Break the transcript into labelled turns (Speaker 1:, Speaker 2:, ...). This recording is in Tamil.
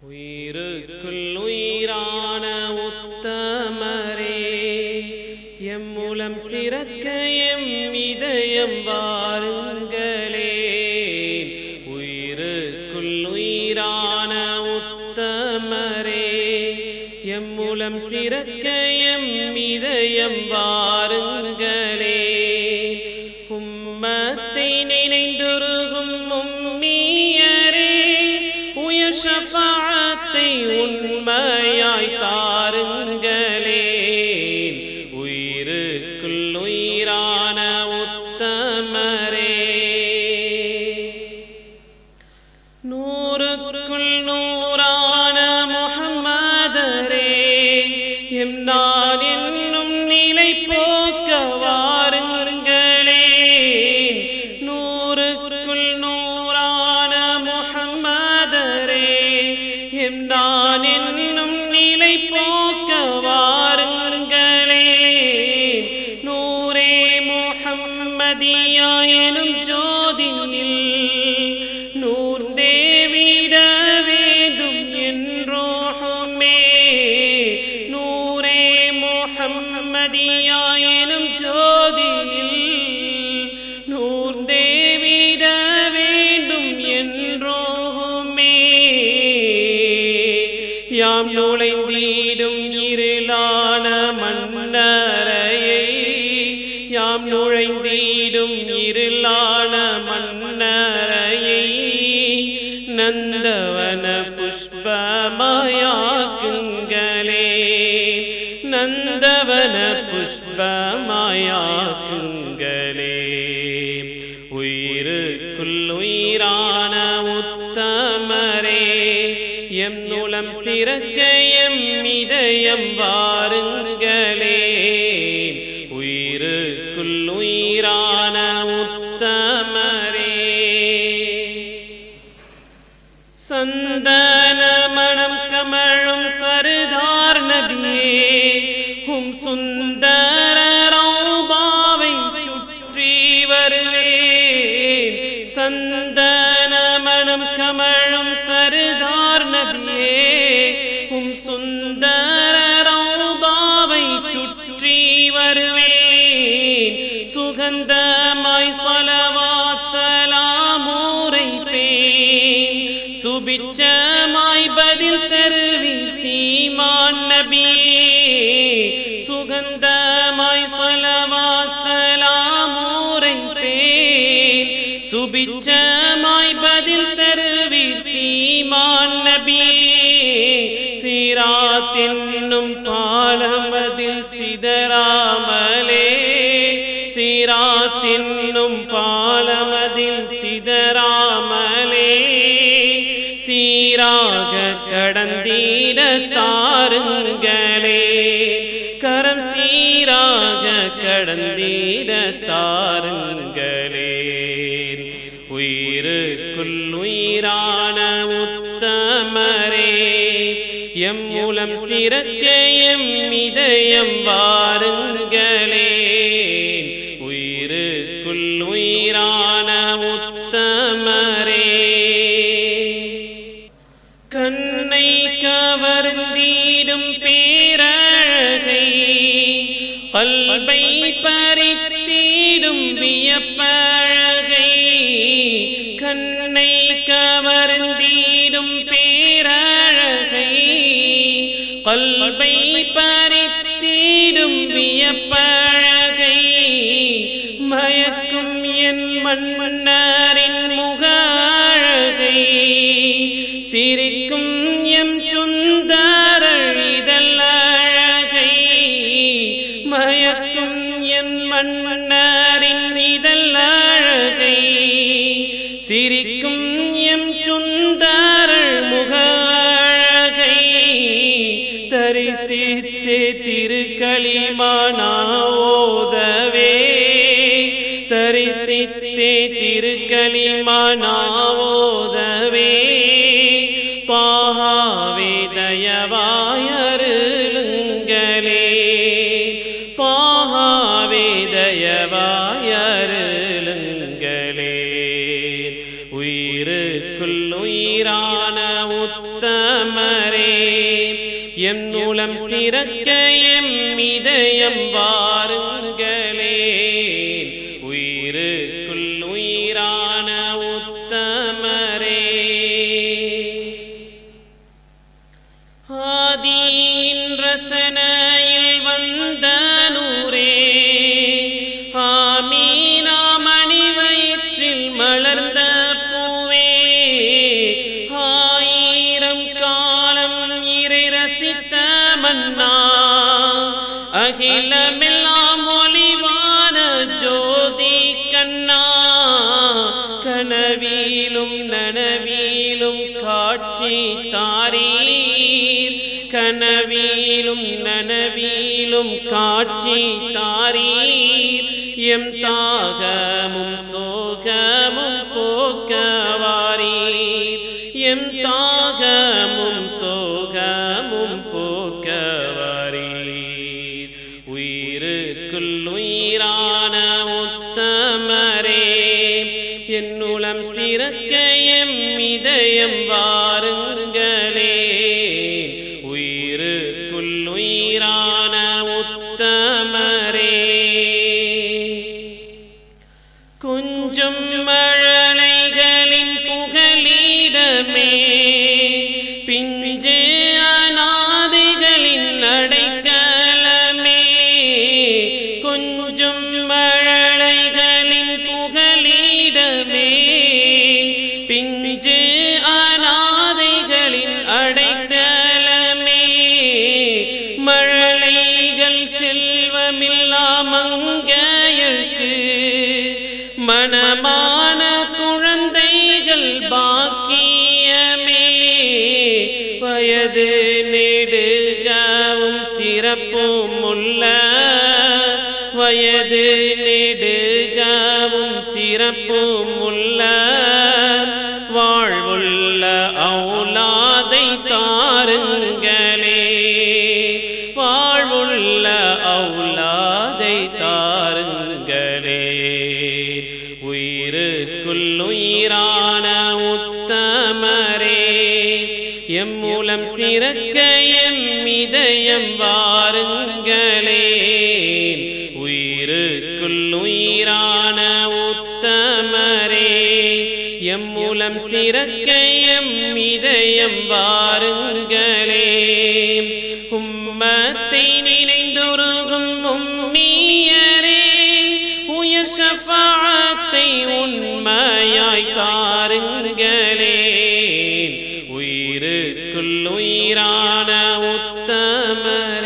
Speaker 1: உயிருக்குள் உயிரான உத்தமரே எம் மூலம் சிறக்க எம் இதயம் வாருங்களே உயிருக்குள் உயிரான உத்தமரே எம் மூலம் சிறக்க எம் இதயம் வாருங்களே உம்மத்தை நினைந்துருகும் உம்மியரே உயர் ஷஃபாத்தை உண்மையாய் தாருங்களே உயிருக்குள் உயிரான உத்தமரே நூறுக்குள் நூறான முகம்மதரே எம் நான் என்னும் நிலை போக்க வாருங்களே நூறுக்குள் நூறான முகம்மதரே எம் நான் என்னும் நிலை போக்க வாருங்களே நூரே முஹம்மதியா எனும் ஜோதினில் நூர் தேவிட வேண்டும் என்றோமே நூரே முஹம்மதியா எனும் ஜோதினில் நூர் தேவிட வேண்டும் என்றோமே யாம் நுழைந்தீடும் இருளான மன்னரையை யாம் நுழைந்தீடும் இருளான மன்னரையை நந்தவன புஷ்பமாயாக்குங்களே நந்தவன புஷ்பமாயாக்குங்களே உயிருக்குள் உயிரான உத்தமரே எம் நுளம் சிறக்க எம் இதயம் வாருங்களே உயிருக்குள் உயிரான உத்தமரே சந்தன மணம் கமழும் சருதார் நபியே உம் சுந்தர ரௌதாவை சுற்றி வருவேன் சந்தன மணம் கமழும் சருதார் நபியே உம் சுந்தர ரௌதாவை சுற்றி வருவேன் சுகந்தமாய் சொலவாத் சலாமூரைப்பேன் சுபிச்சமாய் பதில் தருவி சீமான் நபியே சுகந்தமாய் சொலவாத் சலாமூரைப்பேன் சுபிச்சமாய் பதில் தருவி சீமான் நபியே சீராத்தென்னும் பாலமதில் சிதறாமலே சீராத்தென்னும் பாலமதில் சிதறாமலே சீராக கடந்தீட தாருங்களே கரம் சீராக கடந்தீட தாருங்களே உயிருக்குள் உயிரான உத்தமரே எம் மூலம் சிறக்க எம் இதயம் வாருங்களே உயிருக்குள் உயிரான உத்தமரே கண்ணை கவர்ந்தீடும் பேரழகை பல்பை பறித்தீடும் வியப்பழகை கண்ணை கவர்ந்தீடும் பேரழகை கல்பை பறித்தீடும் வியப்பழகை மயக்கும் என் மன்னரின் முக அழகை சிரிக்கும் எம் சுந்தர இதழ் அழகை மயக்கும் எம் மன்னரின் இதழ் அழகை சிரிக்கும் எம் சுந்தர முக அழகை தரிசித்தே திருக்களிமானா ஓதவே தரிசித்தே திருக்களிமானா ஓதவே பாகாவே தயவாயருளுங்களே பாகாவே தயவாயருளுங்களே உயிருக்குள் உயிரான உத்த உத்தமரே எம் மூலம் சிறக்க எம் இதயம் வாருங்களே உயிருக்குள் உயிரான உத்தமரே ஆதியின் ரசனையில் வந்த நூரே ஆமீனா மணி வயிற்றில் மலர்ந்த பூவே ஆயிரம் காலம் இறை ரசித்த மன்னா அகிலமெல்லாம் ஒளிவான ஜோதி கண்ணா கனவிலும் நனவிலும் காட்சி தாரீர் கனவிலும் நனவிலும் காட்சி தாரீர் எம் தாகமும் சோகமும் போக்கவாரீர் எம் தாகமும் சோகமும் போக்கவாரீர் உயிருக்குள் உயிரான உத்தமரே என்னுளம் சிறக்க எம் இதயம் வாருங்களே உயிருக்குள் உயிரான உத்தமரே கொஞ்சம் மழலைகளின் புகலிடமே பிஞ்சு அநாதைகளின் அடைக்கலமே கொஞ்சம் மழலைகளின் புகலிடமே பிஞ்சு அநாதைகளின் அடைக்கலமே மழலைகள் செல்வமில்லா மங்கையழ்க்கு மனமான குழந்தைகள் பாக்கியமே வயது நெடுகவும் சிறப்பும் உள்ள வயது நெடுகவும் சிறப்பும் உள்ள வாழ்வுள்ள அவுலாதை தாருங்களே வாழ்வுள்ள அவுலாதை தாருங்களே உயிருக்குள் உயிரான உத்தமரே எம் மூலம் சிறக்க எம் இதயம் வாருங்களே உயிருக்குள் உயிரான உத்தமரே எம் மூலம் சிறக்க எம் இதயம் வாருங்களே உம்மத்தை நினைந்துருகும் உம்மியரே உயர் ஷஃபாத்தை உண்மையாய் தாருங்களே உயிருக்குள் உயிரான உத்தமரே